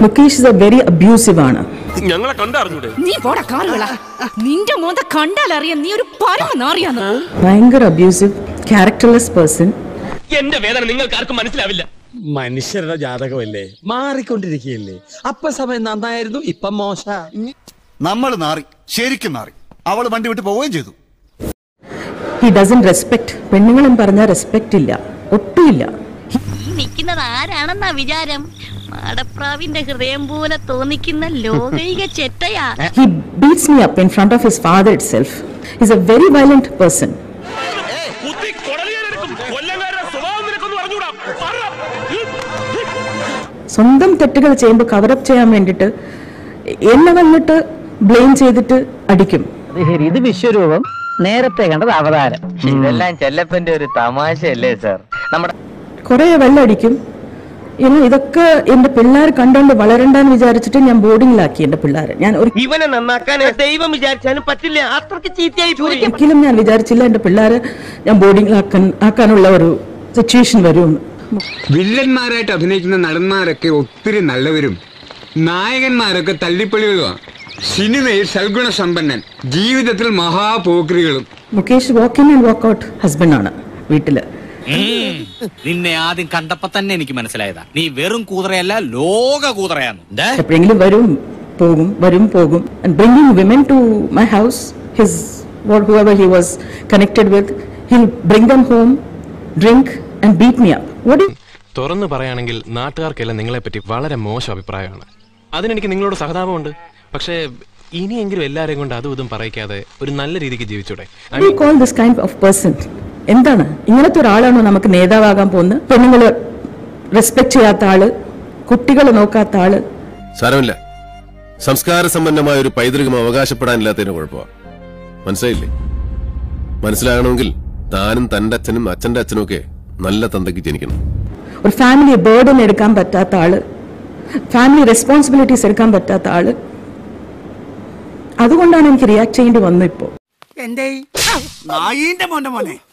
Mukesh is a very abusive ആണ് ഞങ്ങളെ കണ്ടറിഞ്ഞൂടെ നീ പോടാ കാറുകളാ നിന്റെ മോന്ത കണ്ടാലറിയാം നീ ഒരു പരമ നാറിയാന്ന് ഭയങ്കര അബ്യൂസീവ് ക്യാരക്ടർലെസ് പേഴ്സൺ എന്റെ വേദന നിങ്ങൾക്ക് ആർക്കും മനസ്സിലാവില്ല മനുഷ്യരുടെ ജാതകമല്ലേ മാറിക്കൊണ്ടിരിക്കുകയല്ലേ അപ്പ സമയം നന്നായിരുന്നു ഇപ്പൊ മോശ നമ്മൾ നാറി ശരിക്കും നാറി അവൾ വണ്ടി വിട്ട് പോവുകയും ചെയ്തു ഹി ഡസൻ റെസ്പെക്ട് പെണ്ണുങ്ങളും പറഞ്ഞാൽ റെസ്പെക്റ്റ് ഇല്ല ഒട്ടുമില്ല ഈ നിൽക്കുന്നത് ആരാണെന്നാ വിചാരം മാടപ്രാവിന്റെ ഹൃദയം പോലെ തോന്നിക്കുന്ന ലോകൈക ചെറ്റയാ he beats me up in front of his father itself is a very violent person കുത്തി കൊടലിയാലെടുക്കും കൊല്ലങ്കാരുടെ സ്വഭാവം നിനക്കൊന്ന് പറഞ്ഞുകൂടാ പറ. സ്വന്തം തെറ്റുകൾ ചെയ്യുമ്പോൾ കവറപ്പ് ചെയ്യാൻ വേണ്ടിയിട്ട് എന്നെ വന്നിട്ട് ബ്ലെയിം ചെയ്തിട്ട് അടിക്കും ശരി ഇത് വിശ്വരൂപം നേരത്തെ കണ്ടത് അവതാരം ഇതെല്ലാം ചെല്ലപ്പന്റെ ഒരു തമാശയല്ലേ സാർ നമ്മുടെ കുറേ വെള്ളം അടിക്കും ഇനി ഇതൊക്കെ എൻ്റെ പിള്ളേർ കണ്ടുകൊണ്ട് വളരണ്ടെന്ന് വിചാരിച്ചിട്ട് ഞാൻ ബോർഡിങ്ങിലാക്കി എൻ്റെ പിള്ളേരെ ഞാൻ ഒരു ഇവനെ നന്നാക്കാൻ ദൈവം വിചാരിച്ചാലും പറ്റില്ല അത്രക്ക് ചീത്തയായി പോയി ഒരിക്കലും ഞാൻ വിചാരിച്ചില്ല എൻ്റെ പിള്ളേരെ ഞാൻ ബോർഡിങ്ങിലാക്കാൻ ആക്കാനുള്ള ഒരു സിറ്റുവേഷൻ വരുമെന്ന് വില്ലന്മാരായിട്ട് അഭിനയിക്കുന്ന നടന്മാരൊക്കെ ഒത്തിരി നല്ലവരും നായകന്മാരൊക്കെ തല്ലിപ്പൊളികളുമാണ് സിനിമയിൽ സൽഗുണ സമ്പന്നൻ ജീവിതത്തിൽ മഹാപോക്രികളും Mukesh walk in and walk out ഹസ്ബൻഡാണ് വീട്ടില് നിന്നെ ആദ്യം കണ്ടപ്പോ തന്നെ എനിക്ക് മനസ്സിലായതാ നീ വെറും കൂതറയല്ല ലോക കൂതറയാന്ന് എപ്പോഴെങ്കിലും വരും പോകും വരും പോകും and bringing women to my house his what whoever he was connected with he'll bring them home drink and beat me up what തുറന്നു പറയുകയാണെങ്കിൽ നാട്ടുകാർക്കെല്ലാം നിങ്ങളെപ്പറ്റി വളരെ മോശം അഭിപ്രായമാണ് അതിനെനിക്ക് നിങ്ങളോട് സഹതാപമുണ്ട് പക്ഷേ ഇനിയെങ്കിലും എല്ലാവരെയും കൊണ്ട് അതും ഇതും പറയിക്കാതെ ഒരു നല്ല രീതിക്ക് ജീവിച്ചൂടെ I you mean, call this kind of person എന്താണ് ഇങ്ങനത്തെ ഒരാളാണോ നമുക്ക് നേതാവാകാൻ പോകുന്നത് പെണ്ണുങ്ങൾ റെസ്പെക്ട് ചെയ്യാത്ത ആള് കുട്ടികളെ നോക്കാത്ത ആള് സാരമില്ല സംസ്കാര സമ്പന്നമായ ഒരു പൈതൃകം അവകാശപ്പെടാനില്ലാത്തതിന് കുഴപ്പമാണ് മനസ്സിലായില്ലേ മനസ്സിലാകണമെങ്കിൽ താനും തന്റെ അച്ഛനും അച്ഛന്റെ അച്ഛനും ഒക്കെ നല്ല തന്തയ്ക്ക് ജനിക്കണം ഒരു ഫാമിലി ബേർഡൻ എടുക്കാൻ പറ്റാത്ത ആള് ഫാമിലി റെസ്പോൺസിബിലിറ്റീസ് എടുക്കാൻ പറ്റാത്ത ആള് അതുകൊണ്ടാണ് എനിക്ക് റിയാക്ട് ചെയ്യേണ്ടി വന്നു ഇപ്പോൾ എന്റെ നായീന്റെ മോന്റെ മോനെ